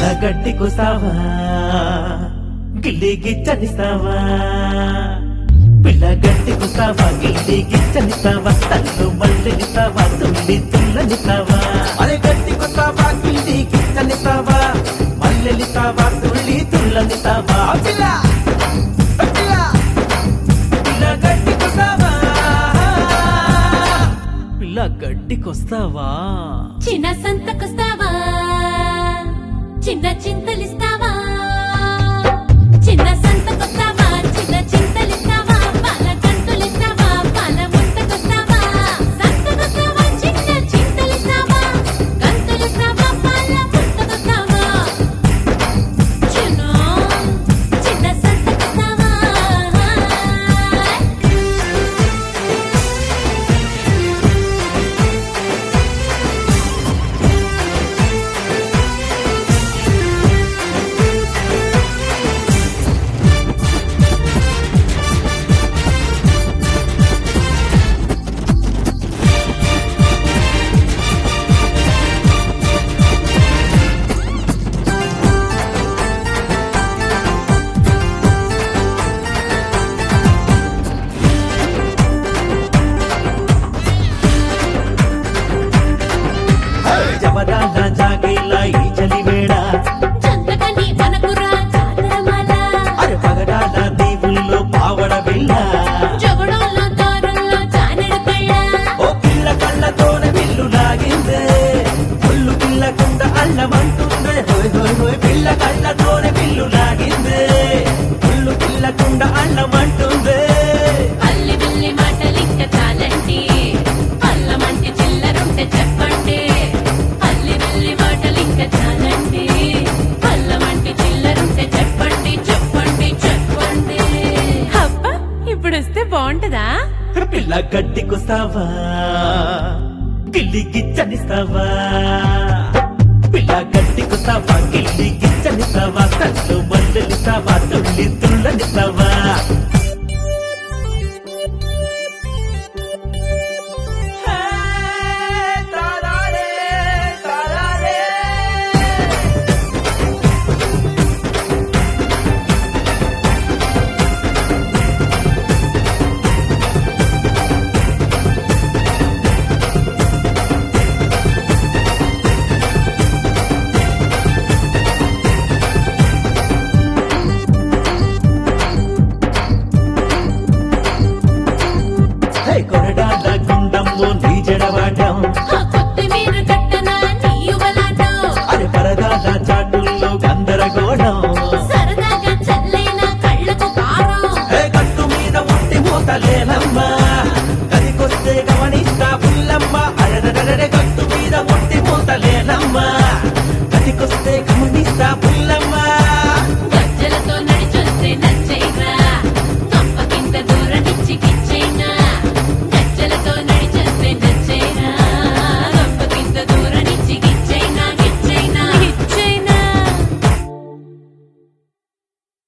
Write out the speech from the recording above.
గడ్డికొస్తావా గిల్లి గిచ్చనిస్తావా పిల్ల గడ్డికొస్తావా గిల్లి గిచ్చనిస్తావా తల్లు మల్లెనిస్తావా తుల్లి తుల్లనిస్తావా అరే గడ్డికొస్తావా గిల్లి గిచ్చనిస్తావా మల్లెనిస్తావా తుల్లి తుల్లనిస్తావా పిల్ల పిల్ల పిల్ల గడ్డికొస్తావా పిల్ల గడ్డికొస్తావా చిన్న సంతకొస్తావా చిన్న చింతలిస్తావా చిన్న సంతకొస్తావా చిన్న చింతలిస్తావా పాల గంతులిస్తావా పాల ముంతకొస్తావా సంతకొస్తావా చిన్న చింతలిస్తావా గంతులిస్తావా పాల ముంతకొస్తావా చిన్న చిన్న సంతకొస్తావా జవరాల జాగేలా ఈ చలివేళ చందకని మనకురా చాదరమాల అరే పగడాల దేవుల్లో పావడ బిళ్ళ జగడంలో దారుల్లో జానెడు కళ్ళ ఓ పిల్ల కళ్ళతోన విల్లు లాగిందే ఒళ్ళు పిల్లకుండా అల్లమంటుందే హోయ్ హోయ్ హోయ్ పిల్ల కళ్ళతోన విల్లు లాగిందే ఒళ్ళు పిల్లకుండా అల్లమంటుందే అల్లి బిల్లి మాటలింక చాలండి అల్లమంటి చిల్లరుంటే చెప్పండి అల్లి బిల్లి మాటలింక చాలండి అల్లమంటి చిల్లరుంటే చెప్పండి చెప్పండి చెప్పండి అబ్బా ఇప్పుడు వస్తే బాగుంటదా పిల్ల గడ్డికొస్తావా గిల్లి గిచ్చనిస్తావా పిల్ల గడ్డికొస్తావా గిల్లి గిచ్చనిస్తావా తల్లు మల్లెలిస్తావా తుల్లి తుల్లనిస్తావా హే కొరడాల గుండమ్ము నీ జడవాటం ఆ కొత్తిమీర కట్టన నీ యువలాటం అరే పరదాల చాటుల్లో గందరగోళం సరదాగా చల్లైన కళ్ళకు కారం హే కట్టు మీద ఉండి మూతలేనమ్మా కదికొస్తే గమనిస్తా పుల్లమ్మ అరడరడే కట్టు మీద ఉండి మూతలేనమ్మా కదికొస్తే గమనిస్తా పుల్లమ్మ